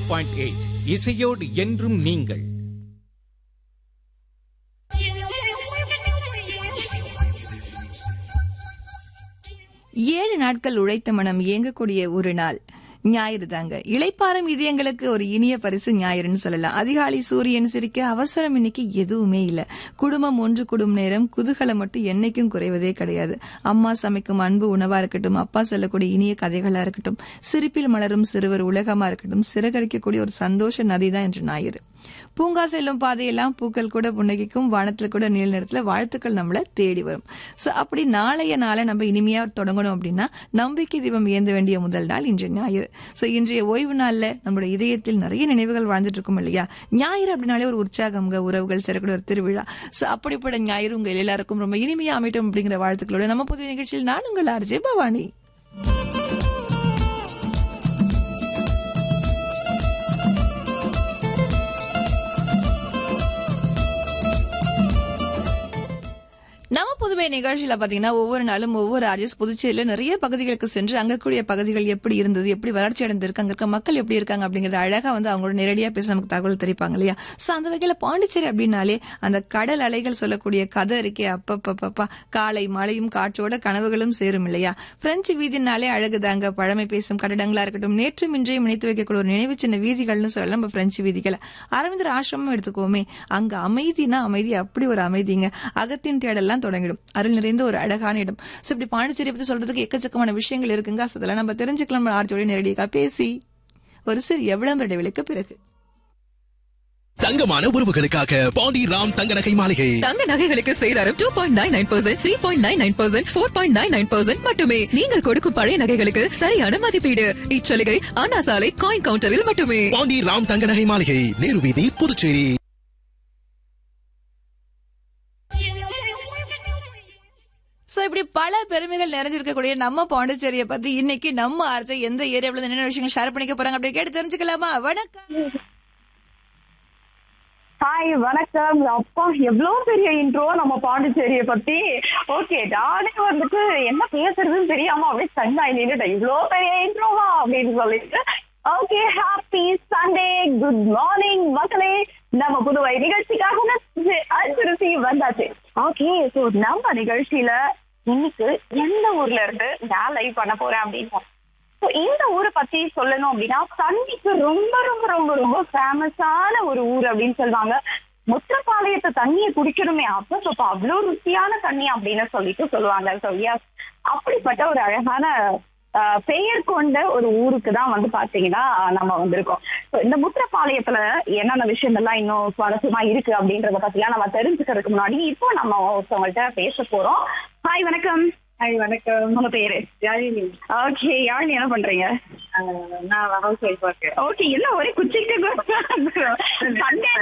point eight இசையோடு என்றும் நீங்கள் ஏழு நாட்கள் உழைத்த மனம் இயங்கக்கூடிய ஒரு நாள் ஞாயிறு தாங்க இளைப்பாறும் இதயங்களுக்கு ஒரு இனிய பரிசு ஞாயிறுன்னு சொல்லலாம் அதிகாலை சூரியன் சிரிக்க அவசரம் இன்னைக்கு எதுவுமே இல்ல குடும்பம் ஒன்று குடும் நேரம் குதூகலம் மட்டும் என்னைக்கும் குறைவதே கிடையாது அம்மா சமைக்கும் அன்பு உணவா இருக்கட்டும் அப்பா சொல்லக்கூடிய இனிய கதைகளா இருக்கட்டும் சிரிப்பில் மலரும் சிறுவர் உலகமா இருக்கட்டும் சிறகடிக்கக்கூடிய ஒரு சந்தோஷ நதி தான் என்று ஞாயிறு பூங்கா செல்லும் பாதையெல்லாம் பூக்கள் கூட புன்னகைக்கும் வானத்துல கூட நீல நிறத்துல வாழ்த்துக்கள் நம்மள தேடி வரும் சோ அப்படி நாளைய நாளை நம்ம இனிமையா தொடங்கணும் அப்படின்னா நம்பிக்கை தீபம் ஏந்த வேண்டிய முதல் நாள் இன்று ஞாயிறு சோ இன்றைய ஓய்வு நாள்ல நம்மளுடைய இதயத்தில் நிறைய நினைவுகள் வாழ்ந்துட்டு இருக்கும் இல்லையா ஞாயிறு அப்படின்னாலே ஒரு உற்சாகம்ங்க உறவுகள் சிறக்கூடிய ஒரு திருவிழா சோ அப்படிப்பட்ட ஞாயிறு உங்க எல்லாருக்கும் ரொம்ப இனிமையா அமைட்டும் அப்படிங்கிற வாழ்த்துக்களோட நம்ம புதிய நிகழ்ச்சியில் நான் உங்கள் ஆர்ஜே பவானி நம்ம புதுமை நிகழ்ச்சியில பாத்தீங்கன்னா ஒவ்வொரு நாளும் ஒவ்வொரு ஆர்ஜிஎஸ் புதுச்சேரியில நிறைய பகுதிகளுக்கு சென்று அங்க கூடிய பகுதிகள் எப்படி இருந்தது எப்படி வளர்ச்சி அடைந்திருக்கு அங்க இருக்க மக்கள் எப்படி இருக்காங்க அப்படிங்கறது அழகா வந்து அவங்களோட நேரடியா பேச நமக்கு தகவல் தெரிவிப்பாங்க இல்லையா சோ அந்த வகையில பாண்டிச்சேரி அப்படின்னாலே அந்த கடல் அலைகள் சொல்லக்கூடிய கதை இருக்கே அப்பப்பப்பா காலை மழையும் காற்றோட கனவுகளும் சேரும் இல்லையா பிரெஞ்சு வீதினாலே அழகுதாங்க பழமை பேசும் கட்டடங்களா இருக்கட்டும் நேற்றும் இன்றையும் இணைத்து வைக்கக்கூடிய ஒரு நினைவு சின்ன வீதிகள்னு சொல்லலாம் நம்ம பிரெஞ்சு வீதிகளை அரவிந்தர் ஆசிரமம் எடுத்துக்கோமே அங்க அமைதினா அமைதி அப்படி ஒரு அமைதிங்க அகத்தின் தேடலாம் தொடங்கிடும் அருள் நிறைந்த ஒரு அழகான இடம் சோ இப்படி பாண்டிச்சேரி பத்தி சொல்றதுக்கு எக்கச்சக்கமான விஷயங்கள் இருக்குங்க So அதெல்லாம் நம்ம தெரிஞ்சுக்கலாம் நம்ம ஆர்ஜோட நேரடியாக பேசி ஒரு சிறிய விளம்பர இடைவெளிக்கு பிறகு தங்கமான உறவுகளுக்காக பாண்டி ராம் தங்க நகை மாளிகை தங்க நகைகளுக்கு சேதாரம் two point nine nine percent three point nine nine percent four point nine nine percent மட்டுமே நீங்கள் கொடுக்கும் பழைய நகைகளுக்கு சரியான மதிப்பீடு இச்சலுகை அண்ணா சாலை காயின் கவுண்டரில் மட்டுமே பாண்டி ராம் தங்க நகை மாளிகை நேரு வீதி புதுச்சேரி சோ இப்படி பல பெருமைகள் நிறைஞ்சிருக்கக்கூடிய நம்ம பாண்டிச்சேரியை பத்தி இன்னைக்கு நம்ம ஆர்ஜை எந்த ஏரியாவுல இருந்து என்னென்ன விஷயங்கள் ஷேர் பண்ணிக்க போறாங்க அப்படி கேட்டு தெரிஞ்சுக்கலாமா வணக்கம் ஹாய் வணக்கம் அப்பா எவ்வளவு பெரிய இன்ட்ரோ நம்ம பாண்டிச்சேரியை பத்தி ஓகே நானே வந்துட்டு என்ன பேசுறதுன்னு தெரியாம அப்படியே சண்டாய் நின்றுட்டேன் இவ்வளவு பெரிய இன்ட்ரோவா அப்படின்னு சொல்லிட்டு okay happy Sunday good morning மக்களே நம்ம புதுவை நிகழ்ச்சிக்காக அஞ்சு வந்தாச்சு ஓகே சோ நம்ம நிகழ்ச்சியில இன்னைக்கு எந்த ஊர்ல இருந்து நான் லைவ் பண்ண போறேன் அப்படின்னு So, இந்த ஊரை பத்தி சொல்லணும் அப்படின்னா தண்ணிக்கு ரொம்ப ரொம்ப ரொம்ப ரொம்ப ஃபேமஸான ஒரு ஊர் அப்படின்னு சொல்லுவாங்க முத்திரப்பாளையத்து தண்ணியை குடிக்கணுமே அப்ப அப்ப அவ்வளவு ருசியான தண்ணி அப்படின்னு சொல்லிட்டு சொல்லுவாங்க So, yes, அப்படிப்பட்ட ஒரு அழகான ஆஹ், பெயர் கொண்ட ஒரு ஊருக்கு தான் வந்து பாத்தீங்கன்னா நம்ம வந்திருக்கோம் So, இந்த முத்திரப்பாளையத்துல என்னென்ன விஷயங்கள்லாம் இன்னும் சுவாரஸ்யமா இருக்கு அப்படின்றத பத்திலாம் நம்ம தெரிஞ்சுக்கிறதுக்கு முன்னாடி இப்போ நம்ம ஒருத்தவங்கள்ட்ட பேச போறோம் ஹாய் வணக்கம் ஹாய் வணக்கம் உங்க பேரு யாழினி ஓகே யாழினி என்ன பண்றீங்க நான் ஹவுஸ் ஒய்ஃபா இருக்கேன் ஓகே என்ன ஒரே குச்சிக்கிட்டு சண்டே